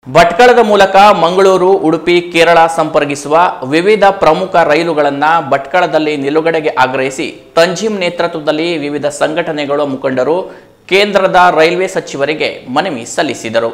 ಭಟ್ಕಳದ ಮೂಲಕ ಮಂಗಳೂರು ಉಡುಪಿ ಕೇರಳ ಸಂಪರ್ಕಿಸುವ ವಿವಿಧ ಪ್ರಮುಖ ರೈಲುಗಳನ್ನು ಭಟ್ಕಳದಲ್ಲಿ ನಿಲುಗಡೆಗೆ ಆಗ್ರಹಿಸಿ ತಂಜೀಮ್ ನೇತೃತ್ವದಲ್ಲಿ ವಿವಿಧ ಸಂಘಟನೆಗಳ ಮುಖಂಡರು ಕೇಂದ್ರದ ರೈಲ್ವೆ ಸಚಿವರಿಗೆ ಮನವಿ ಸಲ್ಲಿಸಿದರು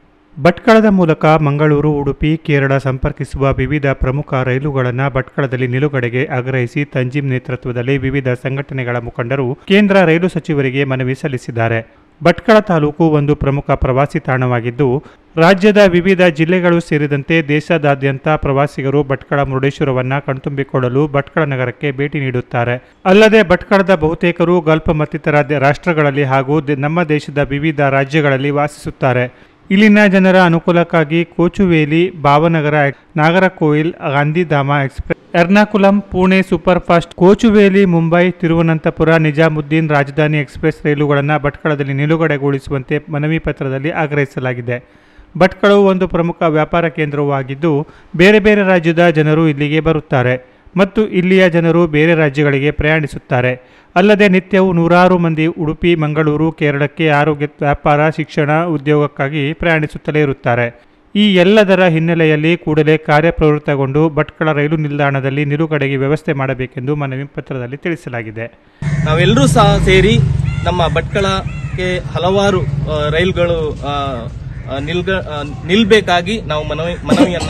ಭಟ್ಕಳದ ಮೂಲಕ ಮಂಗಳೂರು ಉಡುಪಿ ಕೇರಳ ಸಂಪರ್ಕಿಸುವ ವಿವಿಧ ಪ್ರಮುಖ ರೈಲುಗಳನ್ನು ಭಟ್ಕಳದಲ್ಲಿ ನಿಲುಗಡೆಗೆ ಆಗ್ರಹಿಸಿ ತಂಜೀಮ್ ನೇತೃತ್ವದಲ್ಲಿ ವಿವಿಧ ಸಂಘಟನೆಗಳ ಮುಖಂಡರು ಕೇಂದ್ರ ರೈಲು ಸಚಿವರಿಗೆ ಮನವಿ ಸಲ್ಲಿಸಿದ್ದಾರೆ ಭಟ್ಕಳ ತಾಲೂಕು ಒಂದು ಪ್ರಮುಖ ಪ್ರವಾಸಿ ತಾಣವಾಗಿದ್ದು ರಾಜ್ಯದ ವಿವಿಧ ಜಿಲ್ಲೆಗಳು ಸೇರಿದಂತೆ ದೇಶದಾದ್ಯಂತ ಪ್ರವಾಸಿಗರು ಭಟ್ಕಳ ಮುರುಡೇಶ್ವರವನ್ನ ಕಣ್ತುಂಬಿಕೊಳ್ಳಲು ಭಟ್ಕಳ ನಗರಕ್ಕೆ ಭೇಟಿ ನೀಡುತ್ತಾರೆ ಅಲ್ಲದೆ ಭಟ್ಕಳದ ಬಹುತೇಕರು ಗಲ್ಫ್ ಮತ್ತಿತರ ದ- ರಾಷ್ಟ್ರಗಳಲ್ಲಿ ಹಾಗೂ ದೆ- ನಮ್ಮ ದೇಶದ ವಿವಿಧ ರಾಜ್ಯಗಳಲ್ಲಿ ವಾಸಿಸುತ್ತಾರೆ ಇಲ್ಲಿನ ಜನರ ಅನುಕೂಲಕ್ಕಾಗಿ Kochuveli Bhavnagar Nagercoil Gandhidham express Ernakulam Pune super fast Kochuveli Mumbai Thiruvananthapuram Nizamuddin Rajdhani express ರೈಲುಗಳನ್ನು ಭಟ್ಕಳದಲ್ಲಿ ನಿಲುಗಡೆಗೊಳಿಸುವಂತೆ ಮನವಿ ಪತ್ರದಲ್ಲಿ ಆಗ್ರಹಿಸಲಾಗಿದೆ ಭಟ್ಕಳವು ಒಂದು ಪ್ರಮುಖ ವ್ಯಾಪಾರ ಕೇಂದ್ರವೂ ಆಗಿದ್ದು ಬೇರೆ ಬೇರೆ ರಾಜ್ಯದ ಜನರು ಇಲ್ಲಿಗೆ ಬರುತ್ತಾರೆ ಮತ್ತು ಇಲ್ಲಿಯ ಜನರು ಬೇರೆ ರಾಜ್ಯಗಳಿಗೆ ಪ್ರಯಾಣಿಸುತ್ತಾರೆ ಅಲ್ಲದೆ ನಿತ್ಯವೂ ನೂರಾರು ಮಂದಿ ಉಡುಪಿ ಮಂಗಳೂರು ಕೇರಳಕ್ಕೆ ಆರೋಗ್ಯ ವ್ಯಾಪಾರ ಶಿಕ್ಷಣ ಉದ್ಯೋಗಕ್ಕಾಗಿ ಪ್ರಯಾಣಿಸುತ್ತಲೇ ಇರುತ್ತಾರೆ ಈ ಎಲ್ಲದರ ಹಿನ್ನೆಲೆಯಲ್ಲಿ ಕೂಡಲೇ ಕಾರ್ಯಪ್ರವೃತ್ತಗೊಂಡು ಭಟ್ಕಳ ರೈಲು ನಿಲ್ದಾಣದಲ್ಲಿ ನಿಲುಗಡೆಗೆ ವ್ಯವಸ್ಥೆ ಮಾಡಬೇಕೆಂದು ಮನವಿ ಪತ್ರದಲ್ಲಿ ತಿಳಿಸಲಾಗಿದೆ ನಾವೆಲ್ಲರೂ ಸಹ ಸೇರಿ ನಮ್ಮ ಭಟ್ಕಳಕ್ಕೆ ಹಲವಾರು ಆ, ರೈಲುಗಳು ಆ, ಆ, ನಿಲ್ಗ ಆ, ನಿಲ್ಬೇಕಾಗಿ ನಾವು ಮನವಿ ಮನವಿಯನ್ನ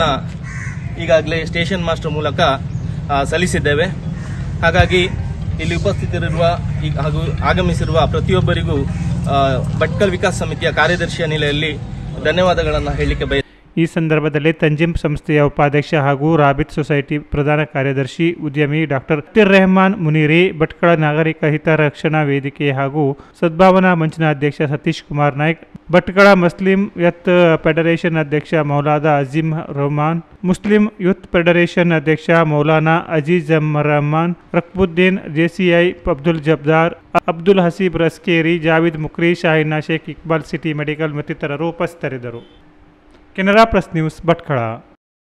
ಈಗಾಗಲೇ ಸ್ಟೇಷನ್ ಮಾಸ್ಟರ್ ಮೂಲಕ ಆ, ಸಲ್ಲಿಸಿದ್ದೇವೆ ಹಾಗಾಗಿ ಇಲ್ಲಿ ಉಪಸ್ಥಿತರಿರುವ ಈಗ ಹಾಗೂ ಆಗಮಿಸಿರುವ ಪ್ರತಿಯೊಬ್ಬರಿಗೂ ಆ, ಭಟ್ಕಲ್ ವಿಕಾಸ್ ಸಮಿತಿಯ ಕಾರ್ಯದರ್ಶಿಯ ನೆಲೆಯಲ್ಲಿ ಧನ್ಯವಾದಗಳನ್ನು ಹೇಳಲಿಕ್ಕೆ ಬಯ ಈ ಸಂದರ್ಭದಲ್ಲಿ ತಂಜಿಮ್ ಸಂಸ್ಥೆಯ ಉಪಾಧ್ಯಕ್ಷ ಹಾಗೂ ರಾಬಿತ್ ಸೊಸೈಟಿ ಪ್ರಧಾನ ಕಾರ್ಯದರ್ಶಿ ಉದ್ಯಮಿ ಡಾಕ್ಟರ್ ಅಖ್ತರ್ ರೆಹಮಾನ್ ಮುನೀರಿ ಭಟ್ಕಳ ನಾಗರಿಕ ಹಿತರಕ್ಷಣಾ ವೇದಿಕೆ ಹಾಗೂ ಸದ್ಭಾವನಾ ಮಂಚಿನ ಅಧ್ಯಕ್ಷ Satish Kumar Naik Bhatkal Muslim youth federation ಅಧ್ಯಕ್ಷ ಮೌಲಾದ Azeem Rahman Muslim youth federation ಅಧ್ಯಕ್ಷ Maulana Aziz Rahman Rakbuddin JCI Abdul Jabdar Abdul Haseeb Raskeri Javid Mukri Shahina Sheikh Iqbal city medical ಮತ್ತಿತರರು ಉಪಸ್ಥಿತರಿದ್ದರು ಕೆನರಾ ಪ್ಲಸ್ ನ್ಯೂಸ್ ಭಟ್ಕಳ